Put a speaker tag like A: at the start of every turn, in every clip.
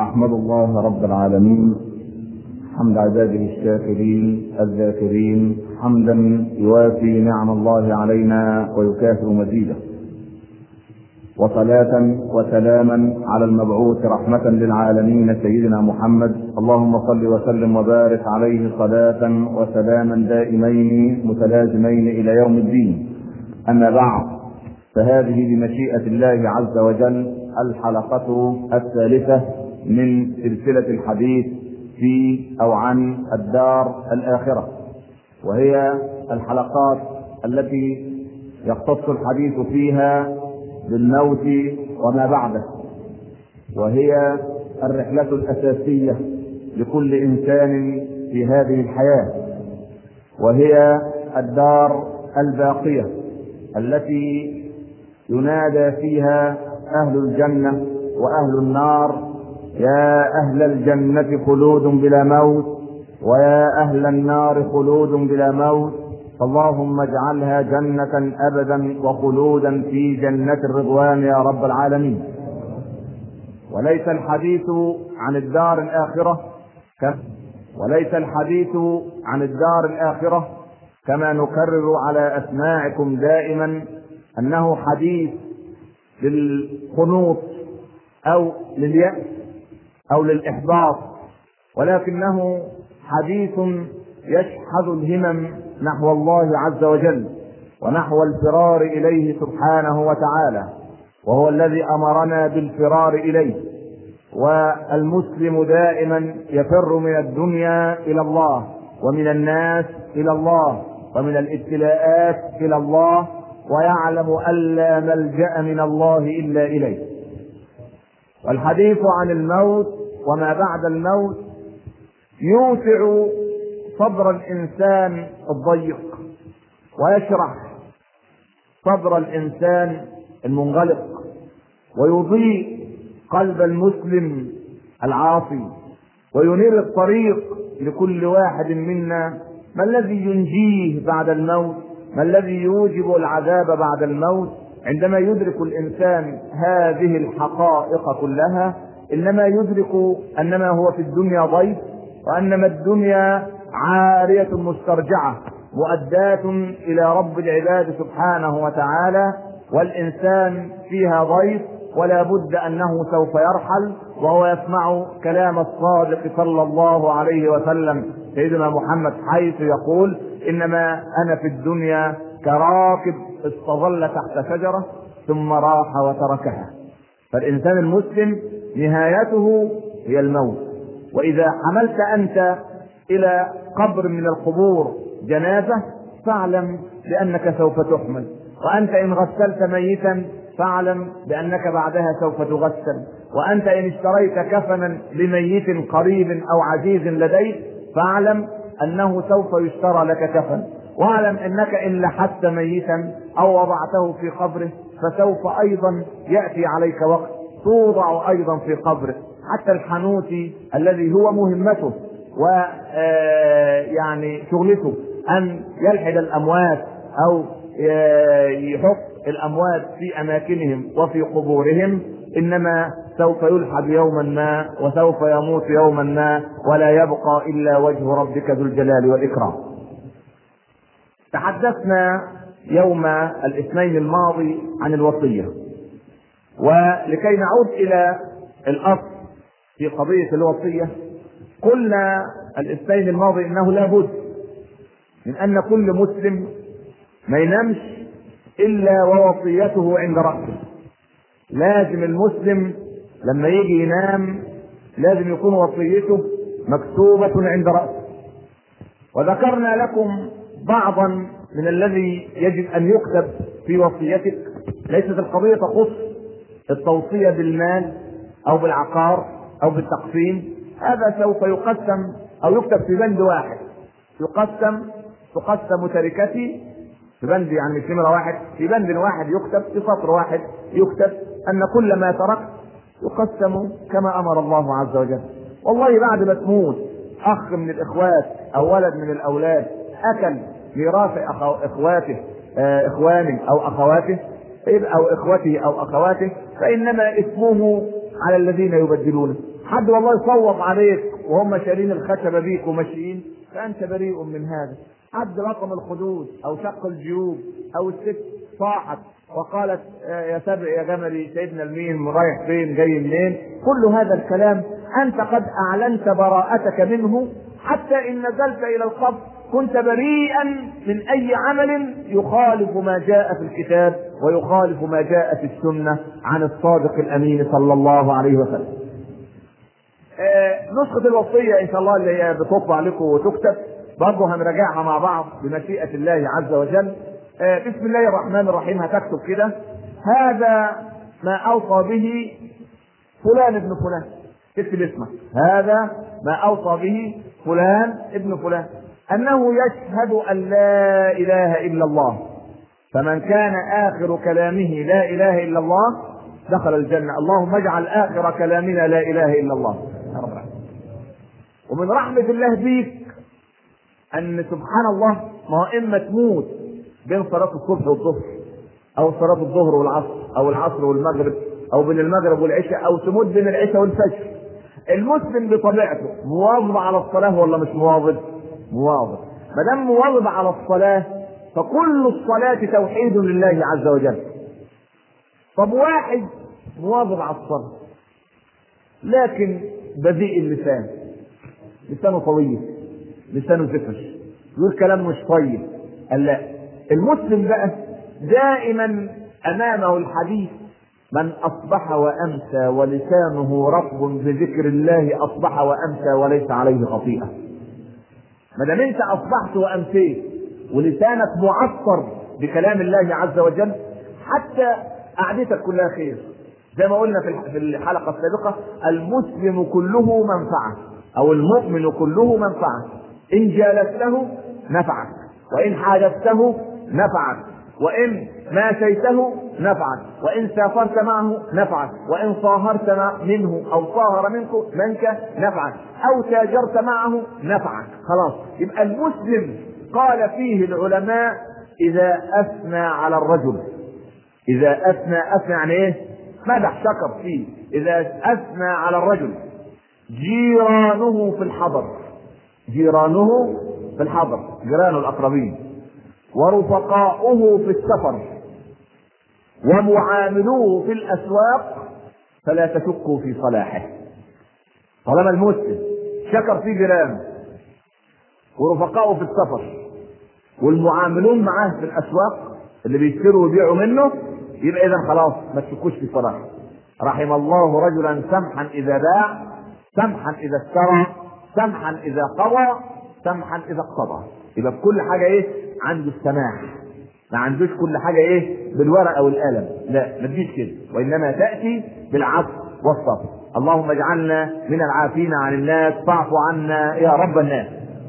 A: أحمد الله رب العالمين حمد عباده الشاكرين الذاكرين حمدا يوافي نعم الله علينا ويكافئ مزيده وصلاة وسلاما على المبعوث رحمة للعالمين سيدنا محمد اللهم صل وسلم وبارك عليه صلاة وسلاما دائمين متلازمين إلى يوم الدين أما بعد فهذه بمشيئة الله عز وجل الحلقة الثالثة من سلسلة الحديث في أو عن الدار الآخرة وهي الحلقات التي يختص الحديث فيها بالموت وما بعده وهي الرحلة الأساسية لكل إنسان في هذه الحياة وهي الدار الباقية التي ينادى فيها أهل الجنة وأهل النار يا أهل الجنة خلود بلا موت ويا أهل النار خلود بلا موت اللهم اجعلها جنة أبدا وخلودا في جنة الرضوان يا رب العالمين وليس الحديث عن الدار الآخرة وليس الحديث عن الدار الآخرة كما نكرر على أسماعكم دائما أنه حديث للقنوط أو لليأس أو للإحباط ولكنه حديث يشحذ الهمم نحو الله عز وجل ونحو الفرار اليه سبحانه وتعالى وهو الذي امرنا بالفرار اليه والمسلم دائما يفر من الدنيا الى الله ومن الناس الى الله ومن الابتلاءات الى الله ويعلم الا ملجا من الله الا اليه والحديث عن الموت وما بعد الموت يوسع صبر الانسان الضيق ويشرح صبر الانسان المنغلق ويضيء قلب المسلم العاصي وينير الطريق لكل واحد منا ما الذي ينجيه بعد الموت ما الذي يوجب العذاب بعد الموت عندما يدرك الانسان هذه الحقائق كلها انما يدرك انما هو في الدنيا ضيف وانما الدنيا عارية مسترجعة مؤداة إلى رب العباد سبحانه وتعالى والإنسان فيها ضيف ولا بد أنه سوف يرحل وهو يسمع كلام الصادق صلى الله عليه وسلم سيدنا محمد حيث يقول إنما أنا في الدنيا كراكب استظل تحت شجرة ثم راح وتركها فالإنسان المسلم نهايته هي الموت وإذا حملت أنت الى قبر من القبور جنازه فاعلم بانك سوف تحمل وانت ان غسلت ميتا فاعلم بانك بعدها سوف تغسل وانت ان اشتريت كفنا لميت قريب او عزيز لديك فاعلم انه سوف يشترى لك كفن واعلم انك ان لحدت ميتا او وضعته في قبره فسوف ايضا ياتي عليك وقت توضع ايضا في قبره حتى الحنوتي الذي هو مهمته ويعني شغلته ان يلحد الاموات او يحط الاموات في اماكنهم وفي قبورهم انما سوف يلحد يوما ما وسوف يموت يوما ما ولا يبقى الا وجه ربك ذو الجلال والاكرام تحدثنا يوم الاثنين الماضي عن الوصيه ولكي نعود الى الاصل في قضيه الوصيه قلنا الاثنين الماضي انه لابد من ان كل مسلم ما ينامش الا ووصيته عند راسه لازم المسلم لما يجي ينام لازم يكون وصيته مكتوبة عند رأسه وذكرنا لكم بعضا من الذي يجب أن يكتب في وصيتك ليست القضية تخص التوصية بالمال أو بالعقار أو بالتقسيم هذا سوف يقسم او يكتب في بند واحد يقسم تقسم تركتي في بند يعني مش نمره واحد في بند واحد يكتب في سطر واحد يكتب ان كل ما تركت يقسم كما امر الله عز وجل والله بعد ما تموت اخ من الاخوات او ولد من الاولاد اكل ميراث اخواته آه اخوانه او اخواته او اخوته او اخواته فانما اسمه على الذين يبدلونه حد والله يصوت عليك وهم شايلين الخشبه بيك وماشيين فانت بريء من هذا حد رقم الخدود او شق الجيوب او الست صاحت وقالت يا سبع يا جملي سيدنا المين رايح فين جاي منين كل هذا الكلام انت قد اعلنت براءتك منه حتى ان نزلت الى القبر كنت بريئا من اي عمل يخالف ما جاء في الكتاب ويخالف ما جاء في السنه عن الصادق الامين صلى الله عليه وسلم. آه نسخه الوصيه ان شاء الله اللي هي بتطبع لكم وتكتب برضه هنراجعها مع بعض بمشيئه الله عز وجل. آه بسم الله الرحمن الرحيم هتكتب كده هذا ما اوصى به فلان ابن فلان اكتب اسمك هذا ما اوصى به فلان ابن فلان انه يشهد ان لا اله الا الله فمن كان اخر كلامه لا اله الا الله دخل الجنه اللهم اجعل اخر كلامنا لا اله الا الله يا رب العالمين ومن رحمه الله بيك ان سبحان الله ما هو اما تموت بين صلاه الصبح والظهر او صلاه الظهر والعصر او العصر والمغرب او بين المغرب والعشاء او تموت بين العشاء والفجر المسلم بطبيعته مواظب على الصلاه ولا مش مواظب؟ مواظب ما دام مواظب على الصلاه فكل الصلاه توحيد لله عز وجل طب واحد مواظب على الصلاه لكن بذيء اللسان لسانه طويل لسانه زفر يقول كلام مش طيب قال لا المسلم بقى دائما امامه الحديث من اصبح وامسى ولسانه رطب بذكر الله اصبح وامسى وليس عليه خطيئه ما دام انت اصبحت وامسيت ولسانك معصر بكلام الله عز وجل حتى قعدتك كلها خير زي ما قلنا في الحلقه السابقه المسلم كله منفعه او المؤمن كله منفعه ان جالسته نفعك وان حادثته نفعك وان ماشيته نفعك وان سافرت معه نفعك وان صاهرت منه او صاهر منك منك نفعك او تاجرت معه نفعك خلاص يبقى المسلم قال فيه العلماء اذا اثنى على الرجل اذا اثنى اثنى يعني ايه مدح شكر فيه اذا اثنى على الرجل جيرانه في الحضر جيرانه في الحضر جيرانه الاقربين ورفقاؤه في السفر ومعاملوه في الاسواق فلا تشكوا في صلاحه طالما المسلم شكر في جيرانه ورفقاؤه في السفر والمعاملون معاه في الاسواق اللي بيشتروا ويبيعوا منه يبقى اذا خلاص ما تشكوش في صلاحه رحم الله رجلا سمحا اذا باع سمحا اذا اشترى سمحا اذا قضى سمحا اذا اقتضى يبقى بكل حاجه ايه عنده السماح ما عندوش كل حاجه ايه بالورقه والقلم لا ما تجيش كده وانما تاتي بالعفو والصبر اللهم اجعلنا من العافين عن الناس فاعف عنا يا رب الناس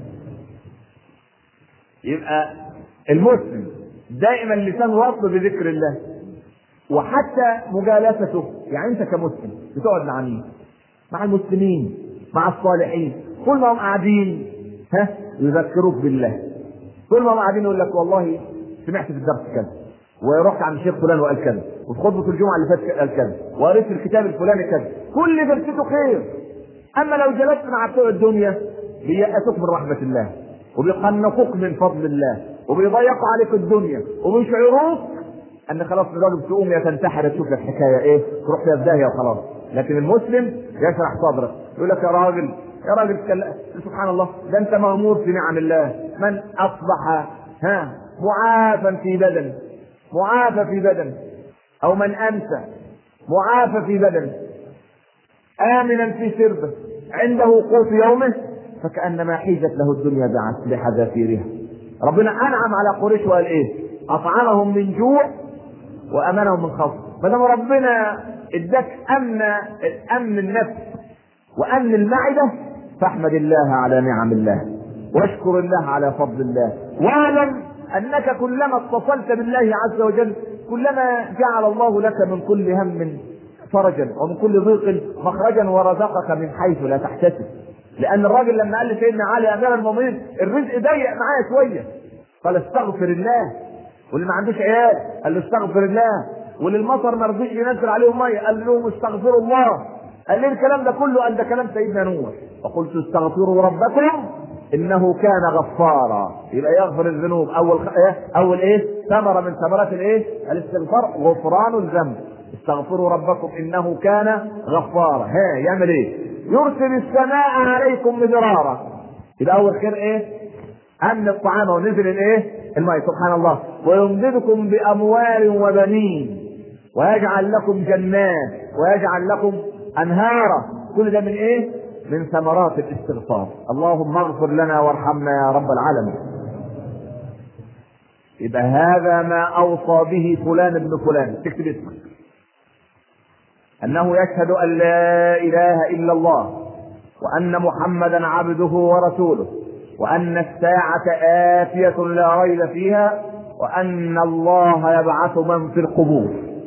A: يبقى المسلم دائما لسانه رطب بذكر الله وحتى مجالسته يعني انت كمسلم بتقعد مع مين؟ مع المسلمين مع الصالحين كل ما هم قاعدين ها يذكروك بالله كل ما هم قاعدين يقول لك والله سمعت في الدرس كذا ورحت عند الشيخ فلان وقال كذا وفي خطبه الجمعه اللي فاتت قال كذا وقريت في الكتاب الفلاني كذا كل درسته خير اما لو جلست مع بتوع الدنيا بيأسوك من رحمه الله وبيقنطوك من فضل الله وبيضيقوا عليك الدنيا وبيشعروك ان خلاص الراجل تقوم يا تنتحر تشوف لك حكايه ايه تروح فيها في داهيه وخلاص لكن المسلم يشرح صدرك يقول لك يا راجل يا راجل سبحان الله ده انت مامور في نعم الله من اصبح ها معافى في بدن معافى في بدن او من امسى معافى في بدن امنا في سربه عنده قوت يومه فكانما حيزت له الدنيا بحذافيرها ربنا انعم على قريش وقال ايه اطعمهم من جوع وامنهم من خوف ما دام ربنا اداك امن امن النفس وامن المعده فاحمد الله على نعم الله واشكر الله على فضل الله واعلم انك كلما اتصلت بالله عز وجل كلما جعل الله لك من كل هم فرجا ومن كل ضيق مخرجا ورزقك من حيث لا تحتسب لان الراجل لما قال لسيدنا علي امير المؤمنين الرزق ضيق معايا شويه قال استغفر الله واللي ما عندوش عيال قال له استغفر الله واللي المطر ما رضيش ينزل عليهم ميه قال لهم استغفروا الله قال لي الكلام ده كله قال ده كلام سيدنا نوح فقلت استغفروا ربكم انه كان غفارا يبقى يغفر الذنوب اول خ... إيه؟ اول ايه ثمره من ثمرات الايه الاستغفار غفران الذنب استغفروا ربكم انه كان غفارا ها يعمل ايه يرسل السماء عليكم مدرارا يبقى اول خير ايه امن الطعام ونزل الايه الماء سبحان الله ويمددكم باموال وبنين ويجعل لكم جنات ويجعل لكم انهارا كل ده من ايه من ثمرات الاستغفار اللهم اغفر لنا وارحمنا يا رب العالمين يبقى هذا ما اوصى به فلان ابن فلان تكتب اسمك انه يشهد ان لا اله الا الله وان محمدا عبده ورسوله وان الساعه اتيه لا ريب فيها وان الله يبعث من في القبور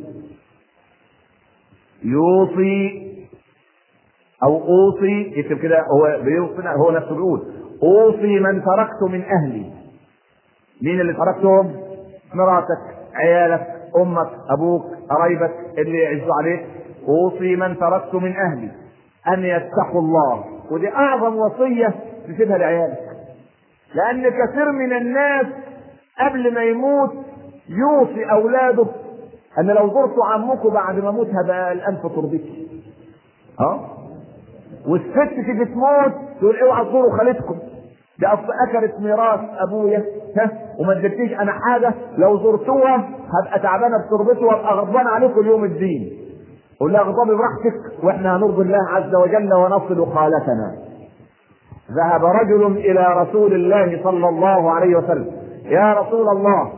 A: يوصي او اوصي يكتب كده هو بيوصي هو نفسه بيقول اوصي من تركت من اهلي مين اللي تركتهم مراتك عيالك امك ابوك قرايبك اللي يعزوا عليك اوصي من تركت من اهلي ان يتقوا الله ودي اعظم وصيه تسيبها لعيالك لان كثير من الناس قبل ما يموت يوصي اولاده ان لو زرتوا عمكم بعد ما اموت هبقى الان في تربتي اه والست تيجي تموت تقول اوعى تزوروا خالتكم دي اصل اكلت ميراث ابويا ها وما ادتنيش انا حاجه لو زرتوها هبقى تعبانه بتربته وابقى غضبان عليكم اليوم الدين قول لها اغضبي براحتك واحنا هنرضي الله عز وجل ونصل خالتنا ذهب رجل الى رسول الله صلى الله عليه وسلم يا رسول الله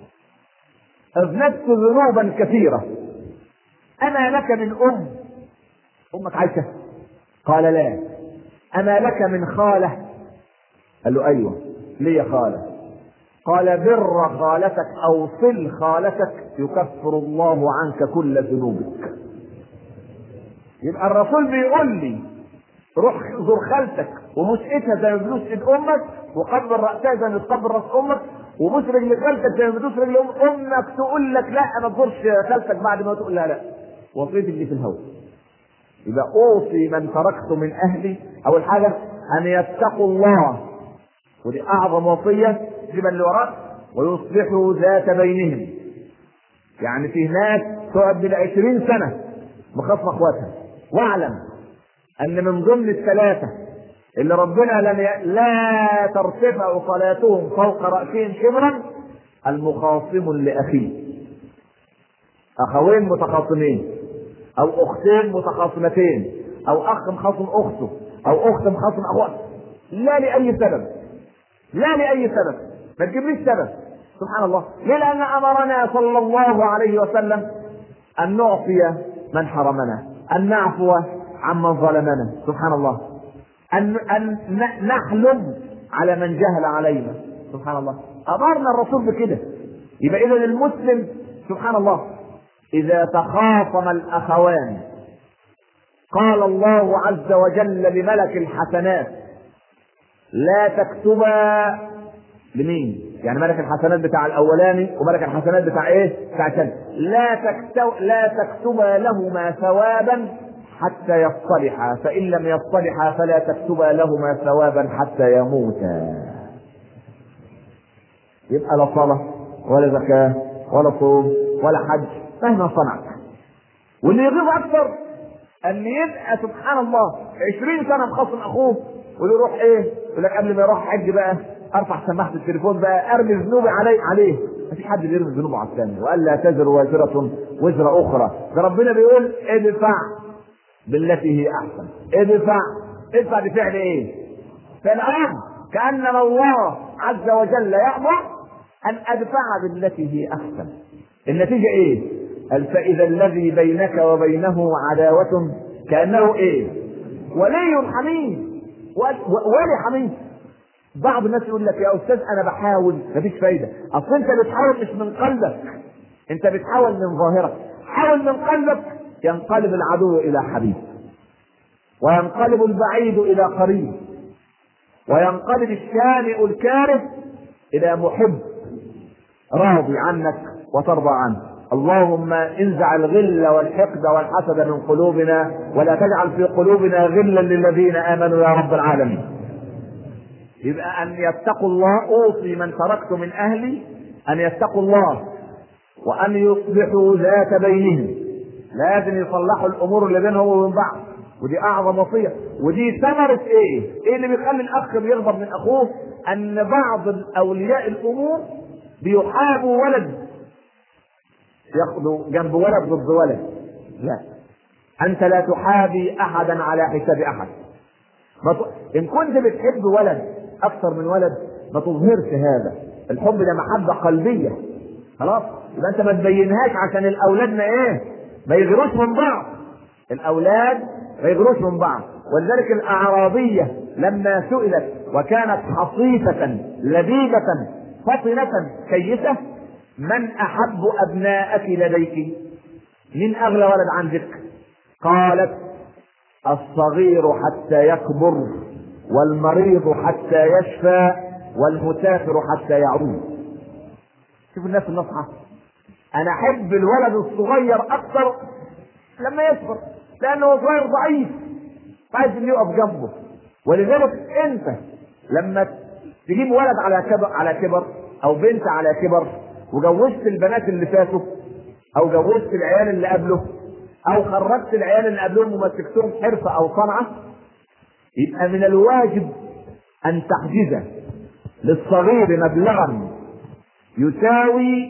A: اذنبت ذنوبا كثيره اما لك من ام امك عايشه قال لا اما لك من خاله قال له ايوه لي خاله قال بر خالتك او صل خالتك يكفر الله عنك كل ذنوبك يبقى الرسول بيقول لي روح زور خالتك وبوس ايدها زي ما بتبوس ايد امك وقبل راسها زي ما بتقبل راس امك وبوس رجل خالتك زي ما بتبوس رجل امك تقول لك لا ما تزورش خالتك بعد ما تقول لها لا وصيتك دي في الهوى يبقى اوصي من تركت من اهلي اول حاجه ان يتقوا الله ودي اعظم وصيه تجيب اللي وراك ويصلحوا ذات بينهم يعني في ناس تقعد بالعشرين سنه مخاصمه اخواتها واعلم ان من ضمن الثلاثه اللي ربنا لم ي... لا ترتفع صلاتهم فوق راسهم شبرا المخاصم لاخيه اخوين متخاصمين او اختين متخاصمتين او اخ مخاصم اخته او اخت مخاصم اخوها لا لاي سبب لا لاي سبب ما تجيبليش سبب سبحان الله ليه لان امرنا صلى الله عليه وسلم ان نعطي من حرمنا ان نعفو عمن ظلمنا سبحان الله ان ان نحلم على من جهل علينا سبحان الله امرنا الرسول بكده يبقى اذا المسلم سبحان الله إذا تخاصم الأخوان قال الله عز وجل لملك الحسنات لا تكتبا لمين؟ يعني ملك الحسنات بتاع الأولاني وملك الحسنات بتاع إيه؟ بتاع الثاني لا تكتب لا تكتبا لهما ثوابا حتى يصطلحا فإن لم يصطلحا فلا تكتبا لهما ثوابا حتى يموتا يبقى لا صلاة ولا زكاة ولا صوم ولا حج مهما صنعت واللي يغيظ اكثر ان يبقى سبحان الله 20 سنه مخصم اخوه ويروح ايه يقول لك قبل ما يروح حج بقى ارفع سماعه التليفون بقى ارمي ذنوبي عليه عليه ما فيش حد بيرمي ذنوبه على الثاني وقال لا تزر وازره وزر اخرى ده ربنا بيقول ادفع بالتي هي احسن ادفع ادفع بفعل ايه؟ فعل امر كانما الله عز وجل يامر ان ادفع بالتي هي احسن النتيجه ايه؟ قال فاذا الذي بينك وبينه عداوه كانه ايه؟ ولي حميم ولي حميم بعض الناس يقول لك يا استاذ انا بحاول مفيش فايده اصل انت بتحاول مش من قلبك انت بتحاول من ظاهرك حاول من قلبك ينقلب العدو الى حبيب وينقلب البعيد الى قريب وينقلب الشانئ الكاره الى محب راضي عنك وترضى عنه اللهم انزع الغل والحقد والحسد من قلوبنا ولا تجعل في قلوبنا غلا للذين امنوا يا رب العالمين يبقى ان يتقوا الله اوصي من تركت من اهلي ان يتقوا الله وان يصلحوا ذات بينهم لازم يصلحوا الامور اللي بينهم وبين بعض ودي اعظم وصيه ودي ثمره ايه؟ ايه اللي بيخلي الاخ بيغضب من اخوه؟ ان بعض اولياء الامور بيحابوا ولد ياخذوا جنب ولد ضد ولد لا انت لا تحابي احدا على حساب احد ما ت... ان كنت بتحب ولد اكثر من ولد ما تظهرش هذا الحب ده محبه قلبيه خلاص يبقى انت ما تبينهاش عشان الاولاد ما ايه ما يغيروش من بعض الاولاد ما يغيروش من بعض ولذلك الاعرابيه لما سئلت وكانت حصيفه لبيبه فطنه كيسه من احب ابنائك لديك من اغلى ولد عندك قالت الصغير حتى يكبر والمريض حتى يشفى والمسافر حتى يعود شوف الناس النصحة انا احب الولد الصغير اكثر لما يكبر لانه صغير ضعيف عايز اللي يقف جنبه ولذلك انت لما تجيب ولد على كبر على كبر او بنت على كبر وجوزت البنات اللي فاتوا او جوزت العيال اللي قبله او خرجت العيال اللي قبلهم ومسكتهم حرفه او صنعه يبقى من الواجب ان تحجز للصغير مبلغا يساوي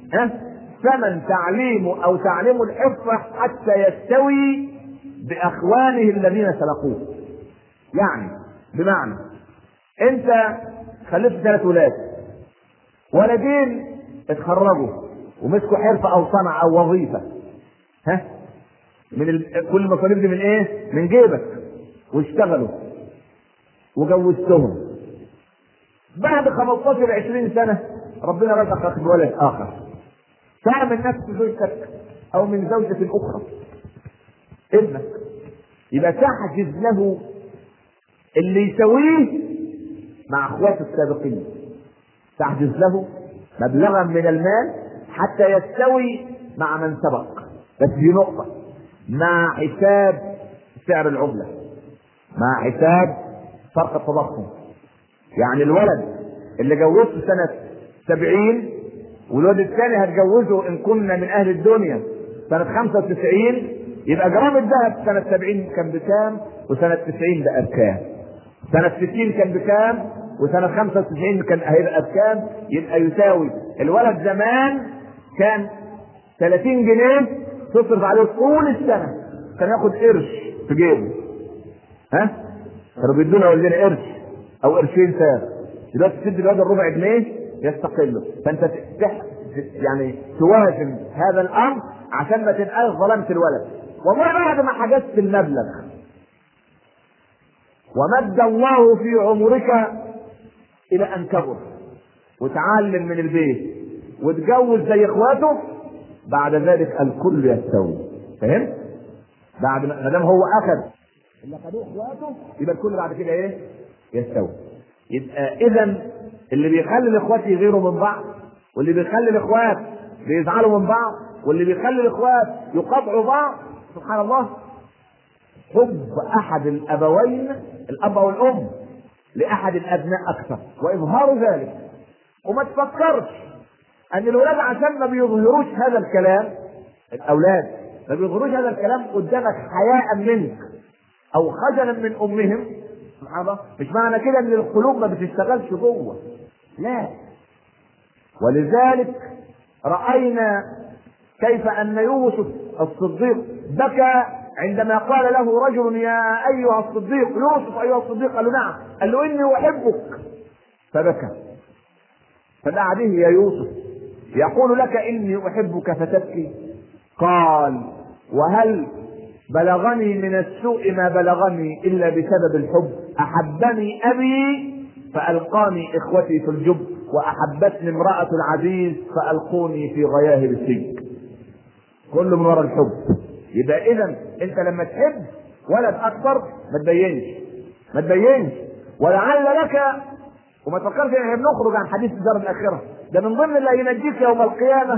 A: ثمن تعليمه او تعليم الحرفه حتى يستوي باخوانه الذين سبقوه يعني بمعنى انت خلفت ثلاث ولاد ولدين اتخرجوا ومسكوا حرفه او صنعه او وظيفه ها من ال... كل المصاريف دي من ايه؟ من جيبك واشتغلوا وجوزتهم بعد 15 20 سنه ربنا رزقك بولد اخر صار من نفس زوجتك او من زوجة اخرى ابنك يبقى تحجز له اللي يسويه مع اخواته السابقين تحجز له مبلغا من المال حتى يستوي مع من سبق بس دي نقطة مع حساب سعر العملة مع حساب فرق التضخم يعني الولد اللي جوزته سنة سبعين والولد الثاني هتجوزه ان كنا من اهل الدنيا سنة خمسة وتسعين يبقى جرام الذهب سنة سبعين كان بكام وسنة تسعين بقى بكام سنة ستين كان بكام وسنة خمسة وتسعين كان هيبقى بكام يبقى يساوي الولد زمان كان 30 جنيه تصرف عليه طول السنة كان ياخد قرش في جيبه ها كانوا بيدونا ولدنا قرش او قرشين ساغ دلوقتي تدي الولد الربع جنيه يستقله فانت تح... يعني توازن هذا الامر عشان ما تبقاش ظلمت الولد والله بعد ما حجزت المبلغ ومد الله في عمرك الى ان كبر وتعلم من البيت وتجوز زي اخواته بعد ذلك الكل يستوي فهمت؟ بعد ما دام هو اخذ اللي خدوه اخواته يبقى الكل بعد كده ايه؟ يستوي يبقى اذا اللي بيخلي الاخوات يغيروا من بعض واللي بيخلي الاخوات بيزعلوا من بعض واللي بيخلي الاخوات يقاطعوا بعض سبحان الله حب احد الابوين الاب او الام لاحد الابناء اكثر واظهار ذلك وما تفكرش ان الولاد عشان ما بيظهروش هذا الكلام الاولاد ما بيظهروش هذا الكلام قدامك حياء منك او خجلا من امهم سبحان الله مش معنى كده ان القلوب ما بتشتغلش جوه لا ولذلك راينا كيف ان يوسف الصديق بكى عندما قال له رجل يا ايها الصديق يوسف ايها الصديق قال له نعم قال له اني احبك فبكى فدعا به يا يوسف يقول لك اني احبك فتبكي قال وهل بلغني من السوء ما بلغني الا بسبب الحب احبني ابي فالقاني اخوتي في الجب واحبتني امراه العزيز فالقوني في غياهب السجن كله من وراء الحب يبقى اذا انت لما تحب ولد اكبر ما تبينش ما تبينش ولعل لك وما تفكرش ان احنا بنخرج عن حديث الدار الاخره ده من ضمن اللي هينجيك يوم القيامه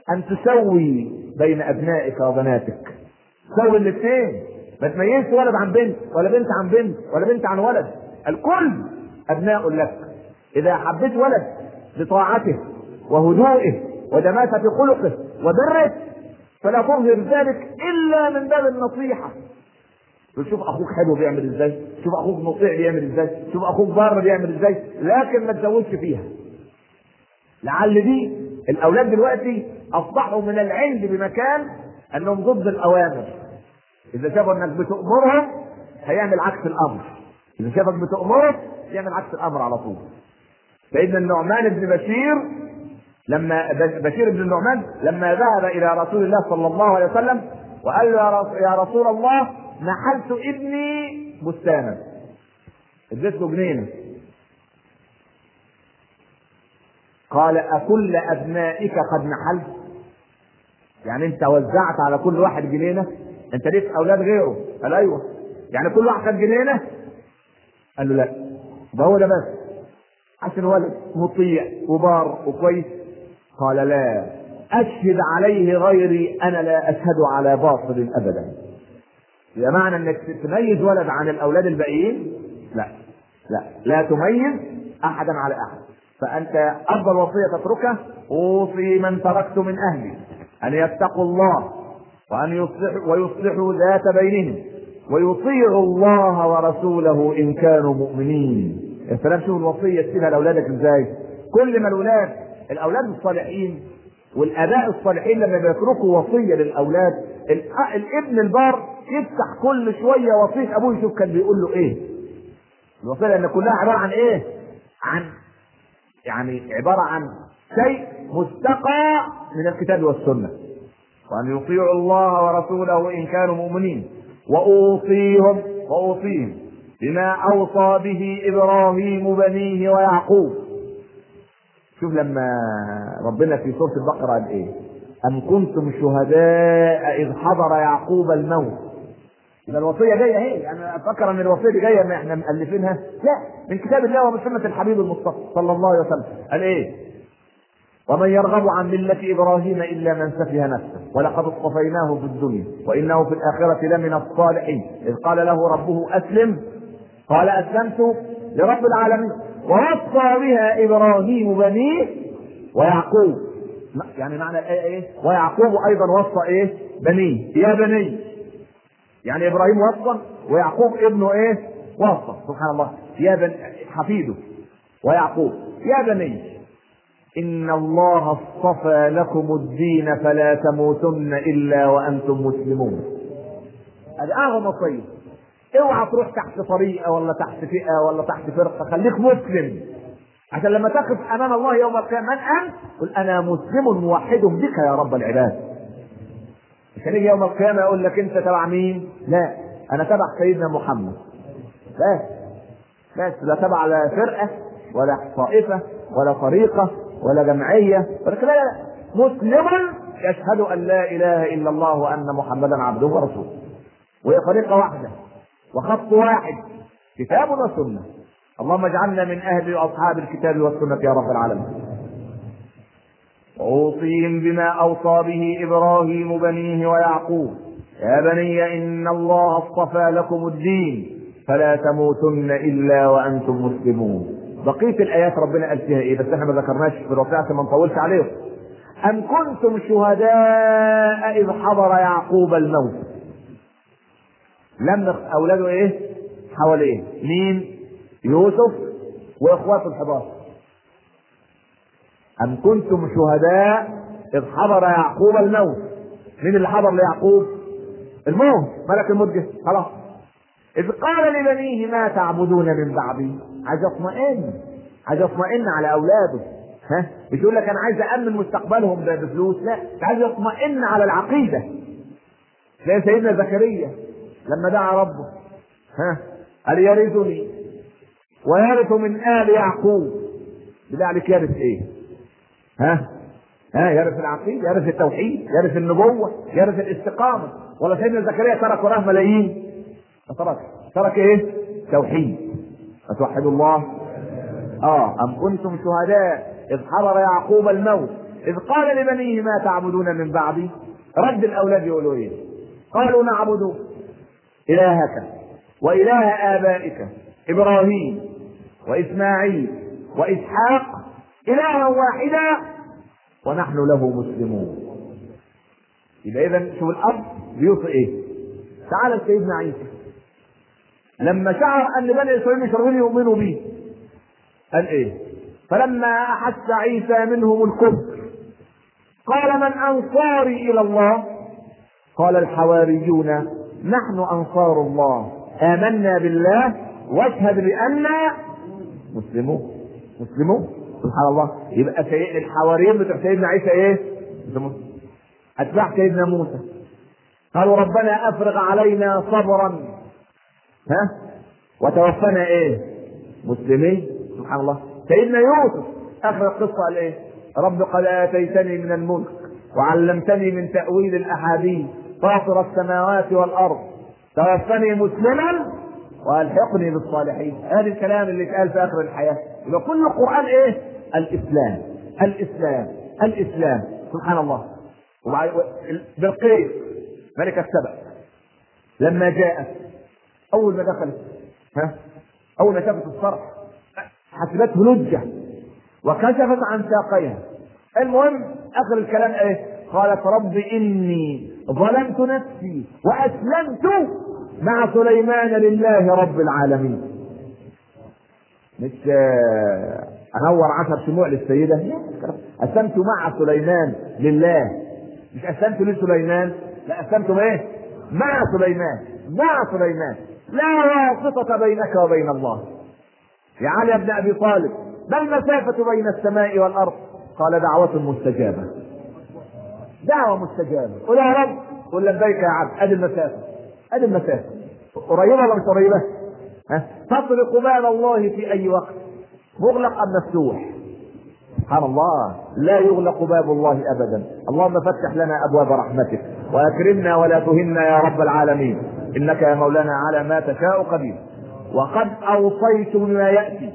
A: ان تسوي بين ابنائك وبناتك سوي الاثنين ما تميزش ولد عن بنت ولا بنت عن بنت ولا بنت عن ولد الكل ابناء لك اذا حبيت ولد بطاعته وهدوئه ودماسه خلقه وبره فلا تظهر ذلك الا من باب النصيحه شوف اخوك حلو بيعمل ازاي شوف اخوك مطيع بيعمل ازاي شوف اخوك بار بيعمل ازاي لكن ما تزودش فيها لعل دي الاولاد دلوقتي اصبحوا من العند بمكان انهم ضد الاوامر اذا شافوا انك بتامرهم هيعمل عكس الامر اذا شافك بتامره يعمل عكس الامر على طول سيدنا النعمان بن بشير لما بشير بن النعمان لما ذهب الى رسول الله صلى الله عليه وسلم وقال له يا رسول الله نحلت ابني بستانا اديت له جنينه قال أكل أبنائك قد نحلت يعني أنت وزعت على كل واحد جنينة أنت ليك أولاد غيره قال أيوه يعني كل واحد خد جنينة قال له لا ده هو ده بس عشان ولد مطيع وبار وكويس قال لا أشهد عليه غيري أنا لا أشهد على باطل أبدا يبقى معنى انك تميز ولد عن الاولاد الباقيين لا لا لا تميز احدا على احد فانت افضل وصيه تتركها اوصي من تركت من اهلي ان يتقوا الله وان يصلحوا ويصلحوا ذات بينهم ويطيعوا الله ورسوله ان كانوا مؤمنين يا سلام شوف الوصيه تسيبها لاولادك ازاي كل ما الاولاد الاولاد الصالحين والاباء الصالحين لما بيتركوا وصيه للاولاد الابن البار يفتح كل شويه وصيه ابوه يشوف كان بيقول له ايه الوصيه لان كلها عباره عن ايه عن يعني عباره عن شيء مستقى من الكتاب والسنه وان يطيعوا الله ورسوله ان كانوا مؤمنين واوصيهم واوصيهم بما اوصى به ابراهيم بنيه ويعقوب شوف لما ربنا في سوره البقره قال ايه ام كنتم شهداء اذ حضر يعقوب الموت يبقى الوصيه جايه اهي انا افكر ان الوصيه دي جايه ما احنا مؤلفينها لا من كتاب الله ومن سنه الحبيب المصطفى صلى الله عليه وسلم قال ايه ومن يرغب عن ملة إبراهيم إلا من سفه نفسه ولقد اصطفيناه في الدنيا وإنه في الآخرة لمن الصالحين إذ قال له ربه أسلم قال أسلمت لرب العالمين ووصى بها إبراهيم بنيه ويعقوب يعني معنى الآية إيه؟ ويعقوب أيضا وصى إيه؟ بنيه يا بني يعني ابراهيم وصى ويعقوب ابنه ايه وصى سبحان الله يا بن حفيده ويعقوب يا بني ان الله اصطفى لكم الدين فلا تموتن الا وانتم مسلمون هذه اعظم وصيه اوعى تروح تحت طريقه ولا تحت فئه ولا تحت فرقه خليك مسلم عشان لما تقف امام الله يوم القيامه من انت؟ قل انا مسلم موحد بك يا رب العباد مش هنيجي يوم القيامة يقول لك أنت تبع مين؟ لا أنا تبع سيدنا محمد. بس بس لا تبع لا فرقة ولا طائفة ولا طريقة ولا جمعية ولا لا لا مسلم يشهد أن لا إله إلا الله وأن محمدا عبده ورسوله. وهي طريقة واحدة وخط واحد كتاب وسنة. اللهم اجعلنا من أهل أصحاب الكتاب والسنة يا رب العالمين. أوصيهم بما أوصى به إبراهيم بنيه ويعقوب يا بني إن الله اصطفى لكم الدين فلا تموتن إلا وأنتم مسلمون بقية الآيات ربنا قال فيها إيه بس إحنا ما ذكرناش في الوقت عشان ما نطولش عليهم أم كنتم شهداء إذ حضر يعقوب الموت لم أولاده إيه حواليه مين يوسف وإخواته الحضار أم كنتم شهداء إذ حضر يعقوب الموت مين اللي حضر ليعقوب الموت ملك الموت جه خلاص إذ قال لبنيه ما تعبدون من بعدي عايز يطمئن عايز يطمئن على أولاده ها مش يقول لك أنا عايز أأمن مستقبلهم بفلوس لا عايز يطمئن على العقيدة زي سيدنا زكريا لما دعا ربه ها قال يرثني ويرث من آل يعقوب بالله عليك يرث إيه؟ ها ها يرث العقيده يرث التوحيد يرث النبوه يرث الاستقامه ولا سيدنا زكريا ترك وراه ملايين ترك ترك ايه توحيد فتوحدوا الله اه ام كنتم شهداء اذ حضر يعقوب الموت اذ قال لبنيه ما تعبدون من بعدي رد الاولاد يقولوا ايه قالوا نعبد الهك واله ابائك ابراهيم واسماعيل واسحاق الها واحدا ونحن له مسلمون يبقى اذا شوف الاب بيوصي ايه تعالى سيدنا عيسى لما شعر ان بني اسرائيل مش راضيين يؤمنوا به قال ايه فلما احس عيسى منهم الكفر قال من انصاري الى الله قال الحواريون نحن انصار الله امنا بالله واشهد باننا مسلمون مسلمون سبحان الله يبقى سي... الحواريين بتوع سيدنا عيسى ايه؟ اتباع سيدنا موسى قالوا ربنا افرغ علينا صبرا ها وتوفنا ايه؟ مسلمين سبحان الله سيدنا يوسف اخر القصه قال ايه؟ رب قد اتيتني من الملك وعلمتني من تاويل الاحاديث فاطر السماوات والارض توفني مسلما والحقني بالصالحين هذا الكلام اللي اتقال في اخر الحياه يبقى كل القران ايه؟ الاسلام الاسلام الاسلام سبحان الله بالقيس ملكة سبأ لما جاءت أول ما دخلت ها أول ما شافت الصرح حسبته لجة وكشفت عن ساقيها المهم آخر الكلام إيه؟ قالت رب إني ظلمت نفسي وأسلمت مع سليمان لله رب العالمين مش انور عشر شموع للسيده اسلمت مع سليمان لله مش اسلمت لسليمان لا اسلمت ايه مع سليمان مع سليمان لا واسطة بينك وبين الله يا علي بن ابي طالب ما المسافة بين السماء والارض قال دعوة مستجابة دعوة مستجابة قل يا رب قل لبيك يا عبد ادي المسافة ادي المسافة قريبة ولا مش قريبة؟ ها تطرق باب الله في اي وقت مغلق ام مفتوح سبحان الله لا يغلق باب الله ابدا اللهم فتح لنا ابواب رحمتك واكرمنا ولا تهنا يا رب العالمين انك يا مولانا على ما تشاء قدير وقد اوصيت بما ياتي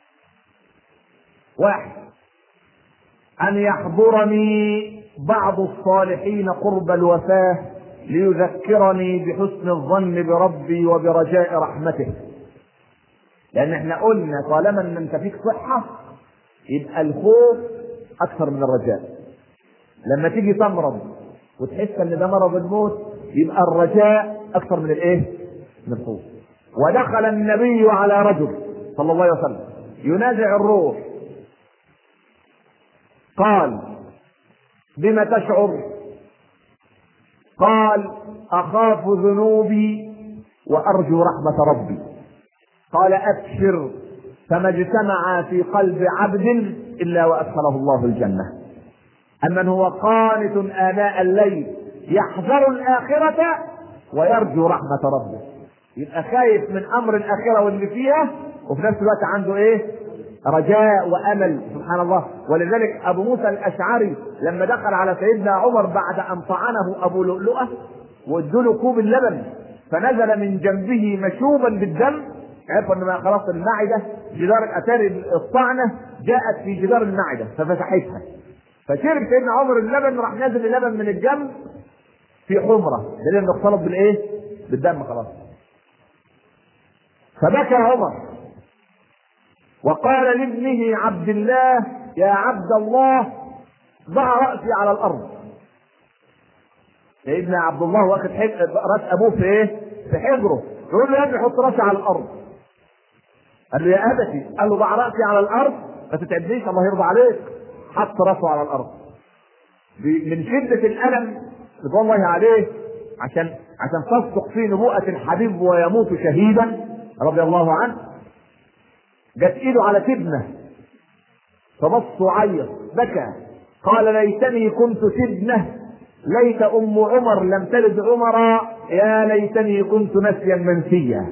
A: واحد ان يحضرني بعض الصالحين قرب الوفاه ليذكرني بحسن الظن بربي وبرجاء رحمته لان احنا قلنا طالما ان انت فيك صحه يبقى الخوف اكثر من الرجاء لما تيجي تمرض وتحس ان ده مرض الموت يبقى الرجاء اكثر من الايه من الخوف ودخل النبي على رجل صلى الله عليه وسلم ينازع الروح قال بما تشعر قال اخاف ذنوبي وارجو رحمه ربي قال ابشر فما اجتمع في قلب عبد الا وادخله الله الجنه امن هو قانت اناء الليل يحذر الاخره ويرجو رحمه ربه يبقى خايف من امر الاخره واللي فيها وفي نفس الوقت عنده ايه رجاء وامل سبحان الله ولذلك ابو موسى الاشعري لما دخل على سيدنا عمر بعد ان طعنه ابو لؤلؤه وادوا له كوب اللبن فنزل من جنبه مشوبا بالدم عرفوا ان خلاص المعده جدار الاتاري الطعنه جاءت في جدار المعده ففتحتها فشرب سيدنا عمر اللبن راح نازل اللبن من الجنب في حمره دليل انه اختلط بالايه؟ بالدم خلاص فبكى عمر وقال لابنه عبد الله يا عبد الله ضع راسي على الارض سيدنا عبد الله واخد راس ابوه في ايه؟ في حجره يقول له يا ابني حط راسي على الارض قال له يا ابتي قال له ضع راسي على الارض ما تتعبنيش الله يرضى عليك حط راسه على الارض من شده الالم رضوان الله عليه عشان عشان تصدق في نبوءة الحبيب ويموت شهيدا رضي الله عنه جت ايده على تبنه فبص وعيط بكى قال ليتني كنت تبنه ليت ام عمر لم تلد عمرا يا ليتني كنت نسيا منسيا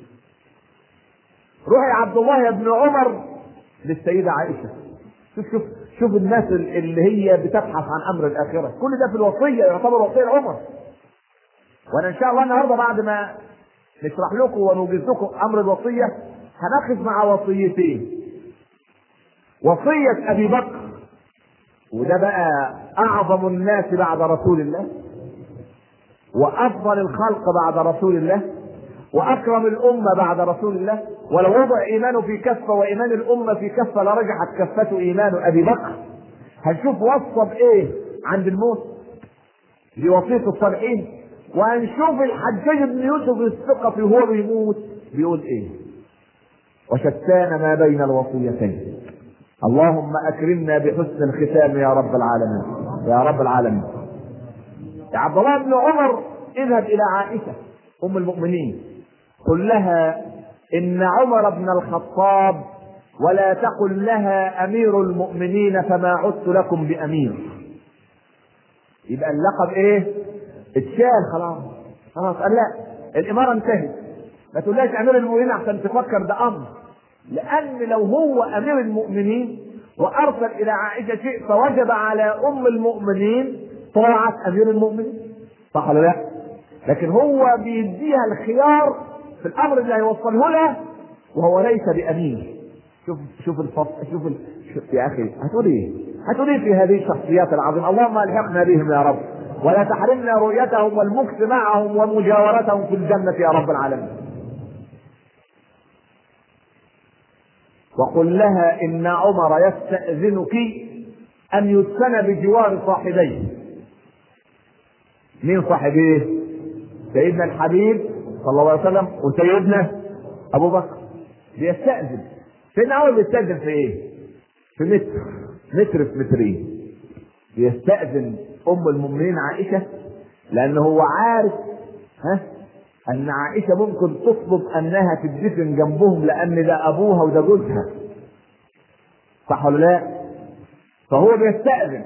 A: روح يا عبد الله يا ابن عمر للسيدة عائشة شوف شوف شوف الناس اللي هي بتبحث عن امر الاخرة كل ده في الوصية يعتبر وصية عمر وانا ان شاء الله النهارده بعد ما نشرح لكم ونوجز لكم امر الوصية هناخذ مع وصيتين وصية ابي بكر وده بقى اعظم الناس بعد رسول الله وافضل الخلق بعد رسول الله واكرم الامه بعد رسول الله ولو وضع ايمانه في كفه وايمان الامه في كفه لرجحت كفته ايمان ابي بكر هنشوف وصى بايه عند الموت بوصيه الصالحين وهنشوف الحجاج بن يوسف الثقفي وهو بيموت بيقول ايه وشتان ما بين الوصيتين اللهم اكرمنا بحسن الختام يا رب العالمين يا رب العالمين يا عبد الله بن عمر اذهب الى عائشه ام المؤمنين قل لها ان عمر بن الخطاب ولا تقل لها امير المؤمنين فما عدت لكم بامير يبقى اللقب ايه اتشال خلاص خلاص قال لا الاماره انتهت ما تقولهاش امير المؤمنين عشان تفكر ده امر لان لو هو امير المؤمنين وارسل الى عائشه شيء فوجب على ام المؤمنين طاعه امير المؤمنين صح ولا لا؟ لكن هو بيديها الخيار في الامر اللي هيوصله لها وهو ليس بامير شوف شوف الفصل شوف ال... شوف يا اخي هتقول ايه؟ هتقول ايه في هذه الشخصيات العظيمه؟ اللهم الحقنا بهم يا رب ولا تحرمنا رؤيتهم والمكس معهم ومجاورتهم في الجنه يا رب العالمين. وقل لها ان عمر يستاذنك ان يدفن بجوار صاحبيه. مين صاحبيه؟ سيدنا الحبيب صلى الله عليه وسلم وسيدنا ابو بكر بيستاذن سيدنا عمر بيستاذن في ايه؟ في متر متر في مترين بيستأذن أم المؤمنين عائشة لأن هو عارف ها أن عائشة ممكن تطلب أنها تدفن جنبهم لأن ده أبوها وده جوزها صح ولا لا؟ فهو بيستأذن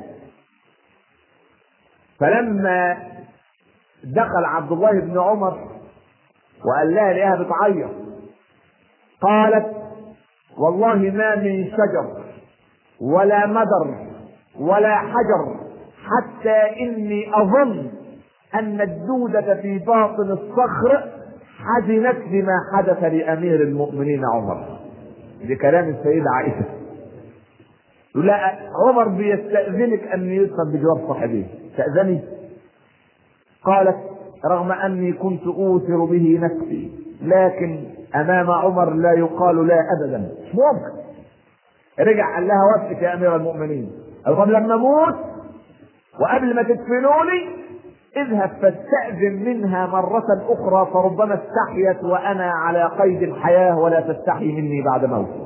A: فلما دخل عبد الله بن عمر وقال لها لقاها بتعيط قالت والله ما من شجر ولا مدر ولا حجر حتى اني اظن ان الدودة في باطن الصخر حزنت بما حدث لامير المؤمنين عمر بكلام السيدة عائشة لا عمر بيستأذنك ان يدخل بجوار صاحبيه تأذني قالت رغم اني كنت اوثر به نفسي لكن امام عمر لا يقال لا ابدا مش ممكن رجع قال لها وفك يا امير المؤمنين قال طب لما اموت وقبل ما تدفنوني اذهب فاستأذن منها مرة أخرى فربما استحيت وأنا على قيد الحياة ولا تستحي مني بعد موتي.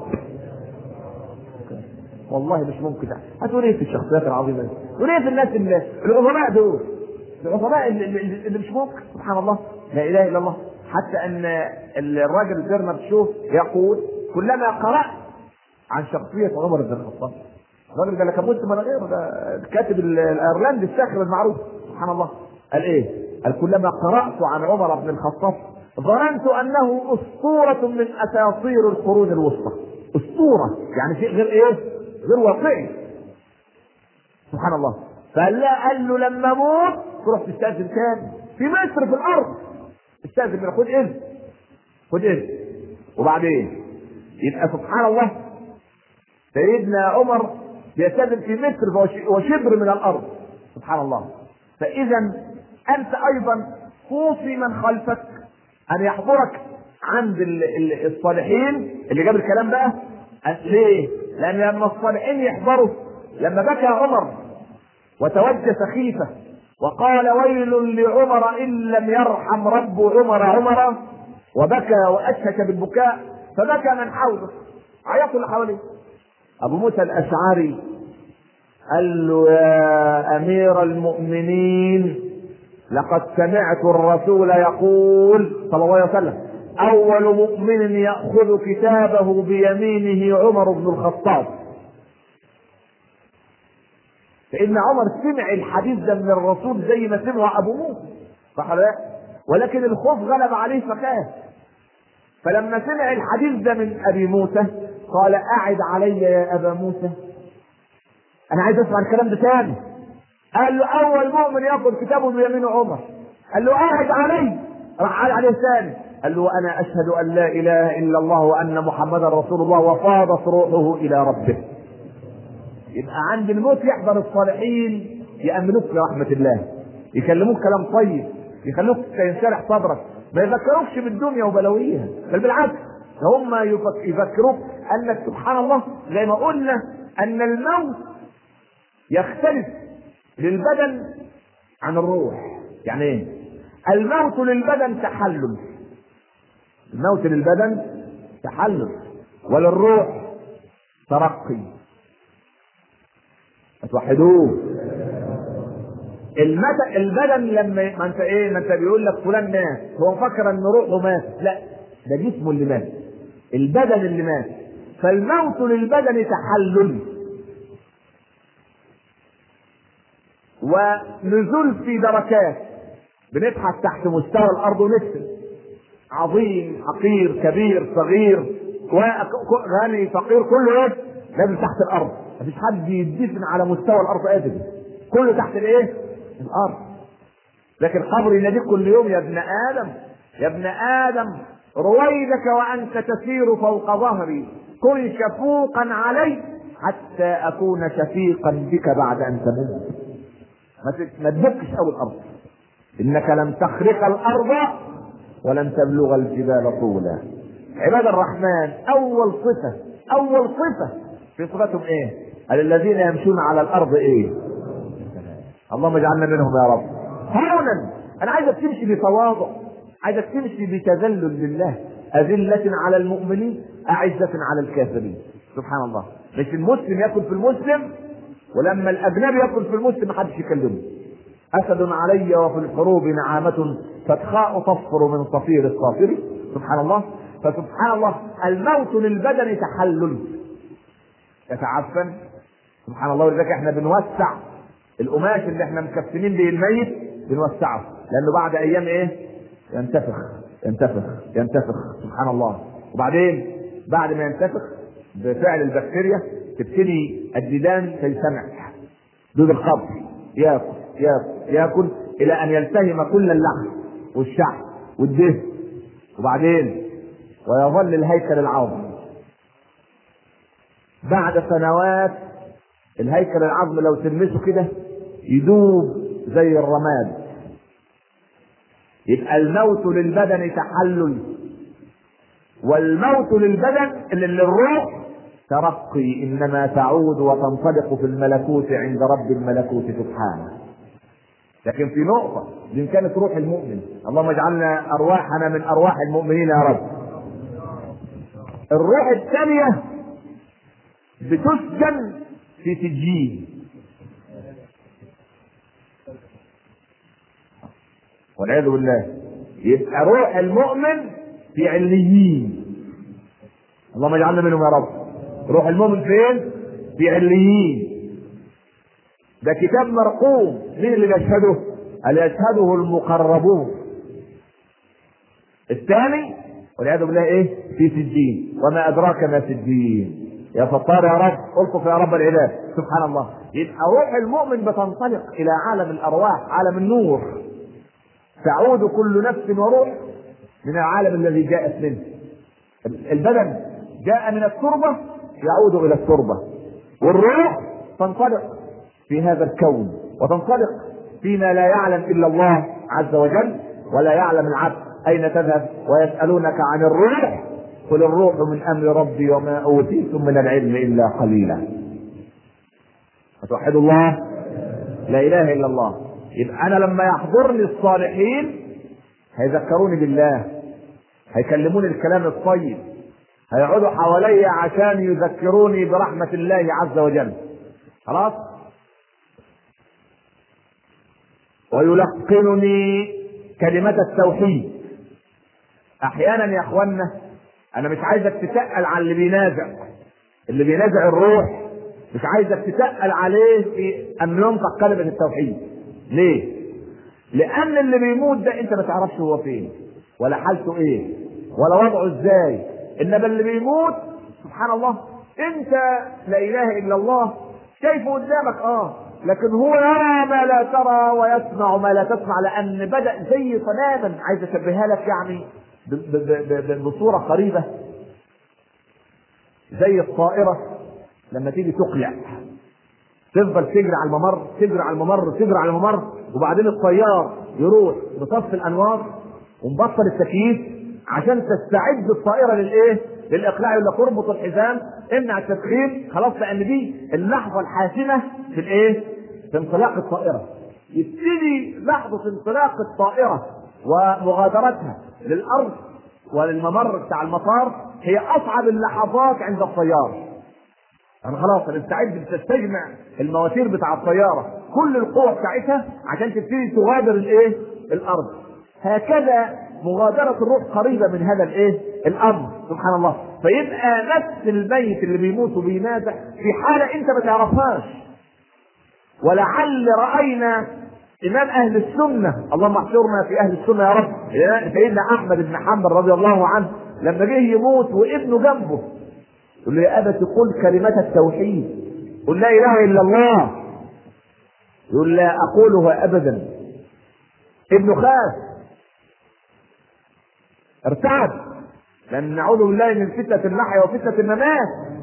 A: والله مش ممكن هتقول ايه في الشخصيات العظيمة دي؟ تقول ايه في الناس اللي العظماء دول؟ العظماء اللي, اللي, اللي مش ممكن سبحان الله لا إله إلا الله حتى أن الراجل برنارد شو يقول كلما قرأت عن شخصية عمر بن الخطاب الراجل ده لك بص ما غيره ده الكاتب الايرلندي الساخر المعروف سبحان الله قال ايه؟ قال كلما قرأت عن عمر بن الخطاب ظننت انه اسطورة من اساطير القرون الوسطى اسطورة يعني شيء غير ايه؟ غير واقعي سبحان الله فقال لا قال له لما اموت تروح تستأذن تاني في مصر في الارض استأذن من خد اذن خد اذن وبعدين يبقى سبحان الله سيدنا عمر بيستأذن في متر وشبر من الأرض سبحان الله فإذا أنت أيضا توصي من خلفك أن يحضرك عند الصالحين اللي جاب الكلام بقى ليه؟ لأن لما الصالحين يحضروا لما بكى عمر وتوجه سخيفة وقال ويل لعمر إن لم يرحم رب عمر عمر وبكى وأشهك بالبكاء فبكى من حوله عيطوا اللي حواليه ابو موسى الاشعري قال له يا امير المؤمنين لقد سمعت الرسول يقول صلى الله عليه وسلم اول مؤمن ياخذ كتابه بيمينه عمر بن الخطاب فان عمر سمع الحديث ده من الرسول زي ما سمعه ابو موسى صح لا ولكن الخوف غلب عليه فخاف فلما سمع الحديث ده من ابي موسى قال أعد علي يا أبا موسى أنا عايز أسمع الكلام ده تاني قال له أول مؤمن ياخذ كتابه بيمين عمر قال له أعد علي راح قال عليه ثاني قال له أنا أشهد أن لا إله إلا الله وأن محمدا رسول الله وفاضت روحه إلى ربه يبقى عند الموت يحضر الصالحين يأمنوك برحمة الله يكلموك كلام طيب يخلوك ينشرح صدرك ما يذكروكش بالدنيا وبلاويها بل بالعكس هم يذكروك انك سبحان الله زي ما قلنا ان الموت يختلف للبدن عن الروح يعني ايه الموت للبدن تحلل الموت للبدن تحلل وللروح ترقي توحدوه المت... البدن لما ما انت ايه ما انت بيقول لك فلان مات هو مفكر ان روحه مات لا ده جسمه اللي مات البدن اللي مات فالموت للبدن تحلل ونزول في دركات بنبحث تحت مستوى الارض ونكتب عظيم حقير كبير صغير غني فقير كله ايه لازم تحت الارض مفيش حد يدفن على مستوى الارض ابدا كله تحت الايه الارض لكن قبر يناديك كل يوم يا ابن ادم يا ابن ادم رويدك وانت تسير فوق ظهري كن شفوقا علي حتى اكون شفيقا بك بعد ان تموت ما تدكش قوي الارض انك لن تخرق الارض ولن تبلغ الجبال طولا عباد الرحمن اول صفه اول صفه في صفتهم ايه قال الذين يمشون على الارض ايه اللهم اجعلنا منهم يا رب هونا انا عايزك تمشي بتواضع عايزك تمشي بتذلل لله أذلة على المؤمنين أعزة على الكافرين سبحان الله مش المسلم ياكل في المسلم ولما الأجنبي ياكل في المسلم محدش يكلمه أسد علي وفي الحروب نعامة فتخاء تصفر من صفير الصافر سبحان الله فسبحان الله الموت للبدن تحلل يتعفن سبحان الله ولذلك احنا بنوسع القماش اللي احنا مكفنين به الميت بنوسعه لانه بعد ايام ايه ينتفخ ينتفخ ينتفخ سبحان الله وبعدين بعد ما ينتفخ بفعل البكتيريا تبتدي الديدان تجتمع دود الخبر ياكل ياكل ياكل الى ان يلتهم كل اللحم والشعر والدهن وبعدين ويظل الهيكل العظمي بعد سنوات الهيكل العظمي لو تلمسه كده يدوب زي الرماد يبقى الموت للبدن تحلل والموت للبدن للروح ترقي انما تعود وتنطلق في الملكوت عند رب الملكوت سبحانه لكن في نقطه دي كانت روح المؤمن اللهم اجعلنا ارواحنا من ارواح المؤمنين يا رب الروح الثانيه بتسجن في سجين والعياذ بالله يبقى روح المؤمن في عليين اللهم اجعلنا منهم يا رب روح المؤمن فين في عليين ده كتاب مرقوم مين اللي بيشهده قال يشهده المقربون الثاني والعياذ بالله ايه في سجين وما ادراك ما سجين يا ستار يا رب الطف يا رب العباد سبحان الله يبقى روح المؤمن بتنطلق الى عالم الارواح عالم النور تعود كل نفس وروح من العالم الذي جاءت منه البدن جاء من التربة يعود إلى التربة والروح تنطلق في هذا الكون وتنطلق فيما لا يعلم إلا الله عز وجل ولا يعلم العبد أين تذهب ويسألونك عن الروح قل الروح من أمر ربي وما أوتيتم من العلم إلا قليلا فتوحدوا الله لا إله إلا الله يبقى انا لما يحضرني الصالحين هيذكروني بالله هيكلموني الكلام الطيب هيقعدوا حواليا عشان يذكروني برحمة الله عز وجل خلاص ويلقنني كلمة التوحيد احيانا يا اخوانا انا مش عايزك تتقل على اللي بينازع اللي بينازع الروح مش عايزك تتقل عليه في ان ينطق كلمة التوحيد ليه؟ لأن اللي بيموت ده أنت ما تعرفش هو فين ولا حالته إيه ولا وضعه إزاي إنما اللي بيموت سبحان الله أنت لا إله إلا الله شايفه قدامك آه لكن هو يرى ما لا ترى ويسمع ما لا تسمع لأن بدأ زي تماما عايز أشبهها لك يعني بصورة قريبة زي الطائرة لما تيجي تقلع تفضل تجري على الممر تجري على الممر تجري على الممر وبعدين الطيار يروح بطفي الانوار ومبطل التكييف عشان تستعد الطائره للايه؟ للاقلاع يقول لك اربط الحزام امنع التدخين خلاص لان دي اللحظه الحاسمه في الايه؟ في انطلاق الطائره يبتدي لحظه انطلاق الطائره ومغادرتها للارض وللممر بتاع المطار هي اصعب اللحظات عند الطيار يعني خلاص بتستعد بتستجمع المواتير بتاع الطياره كل القوه بتاعتها عشان تبتدي تغادر الايه؟ الارض هكذا مغادرة الروح قريبة من هذا الايه؟ الامر سبحان الله فيبقى نفس الميت اللي بيموت وبينازع في حالة انت ما تعرفهاش ولعل رأينا إمام أهل السنة اللهم احشرنا في أهل السنة يا رب سيدنا أحمد بن حنبل رضي الله عنه لما جه يموت وابنه جنبه يقول له يا أبت قل كلمة التوحيد قل لا إله إلا الله يقول لا أقولها أبدا ابنه خاف ارتعد لأن نعوذ بالله من فتنة اللحية وفتنة الممات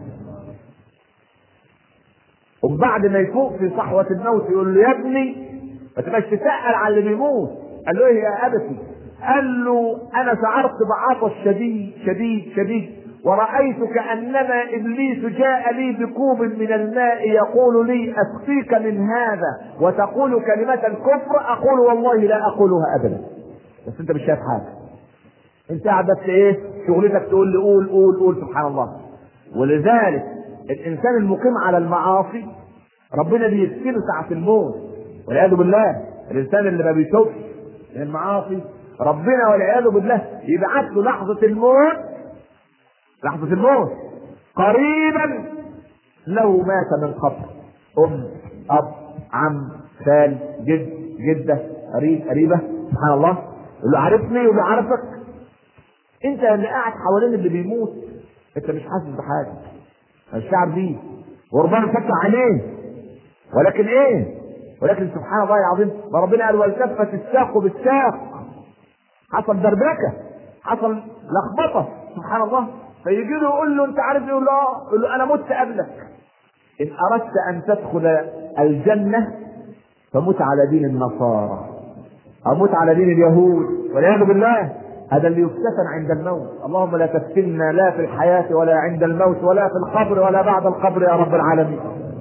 A: وبعد ما يفوق في صحوة الموت يقول له يا ابني ما تبقاش تسأل على اللي بيموت قال له ايه يا أبتي قال له أنا شعرت بعطش شديد شديد شديد ورأيت كأنما إبليس جاء لي بكوب من الماء يقول لي أسقيك من هذا وتقول كلمة الكفر أقول والله لا أقولها أبدا بس أنت مش شايف حاجة أنت قاعد بس إيه شغلتك تقول لي قول قول قول سبحان الله ولذلك الإنسان المقيم على المعاصي ربنا بيسكنه ساعة الموت والعياذ بالله الإنسان اللي ما بيتوبش من المعاصي ربنا والعياذ بالله يبعث له لحظة الموت لحظة الموت قريبا لو مات من قبل أم أب عم خال جد جدة قريب قريبة سبحان الله يقول له عارفني يقول له عارفك انت اللي قاعد حوالين اللي بيموت انت مش حاسس بحاجة الشعب دي وربنا فتح عينيه ولكن ايه ولكن سبحان الله العظيم ما ربنا قال والتفت الساق بالساق حصل دربكه حصل لخبطه سبحان الله فيجي له يقول له انت عارف يقول له اه يقول له انا مت قبلك ان اردت ان تدخل الجنه فمت على دين النصارى او مت على دين اليهود والعياذ بالله هذا اللي يفتتن عند الموت اللهم لا تفتنا لا في الحياة ولا عند الموت ولا في القبر ولا بعد القبر يا رب العالمين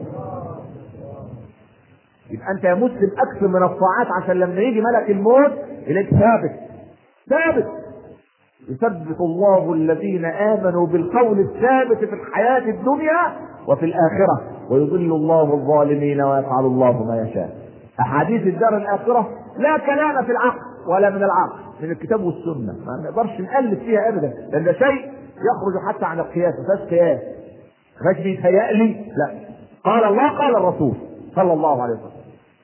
A: يبقى انت يا مسلم اكثر من الطاعات عشان لما يجي ملك الموت اليك ثابت ثابت يثبت الله الذين امنوا بالقول الثابت في الحياه الدنيا وفي الاخره ويضل الله الظالمين ويفعل الله ما يشاء احاديث الدار الاخره لا كلام في العقل ولا من العقل من الكتاب والسنه ما نقدرش نالف فيها ابدا لان ده شيء يخرج حتى عن القياس ما فيهاش قياس ما فيهاش بيتهيألي لا قال الله قال الرسول صلى الله عليه وسلم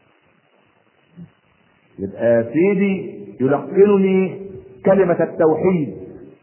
A: يبقى سيدي يلقنني كلمة التوحيد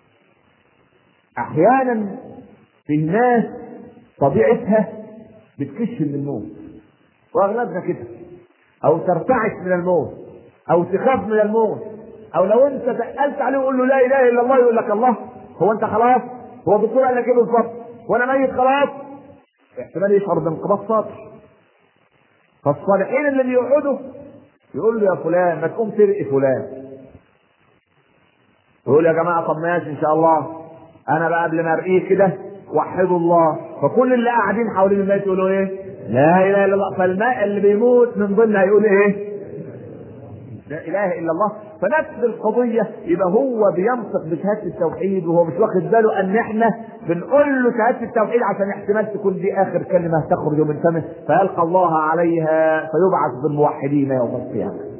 A: أحيانا في ناس طبيعتها بتكش من الموت وأغلبنا كده أو ترتعش من الموت أو تخاف من الموت أو لو أنت سألت عليه وقول له لا إله إلا الله يقول لك الله هو أنت خلاص هو الدكتور قال لك إيه بالظبط وأنا ميت خلاص احتمال يشعر بانقباض صدر فالصالحين اللي بيقعدوا يقول له يا فلان ما تقوم ترقي فلان يقول يا جماعه طب ماشي ان شاء الله انا بقى قبل ما ارقيه كده وحدوا الله فكل اللي قاعدين حوالين الميت يقولوا ايه؟ لا اله الا الله فالماء اللي بيموت من ضمنها يقول ايه؟ لا اله الا الله فنفس القضيه يبقى هو بينطق بشهاده التوحيد وهو مش واخد باله ان احنا بنقول له شهاده التوحيد عشان احتمال تكون دي اخر كلمه تخرج من فمه فيلقى الله عليها فيبعث بالموحدين يوم القيامه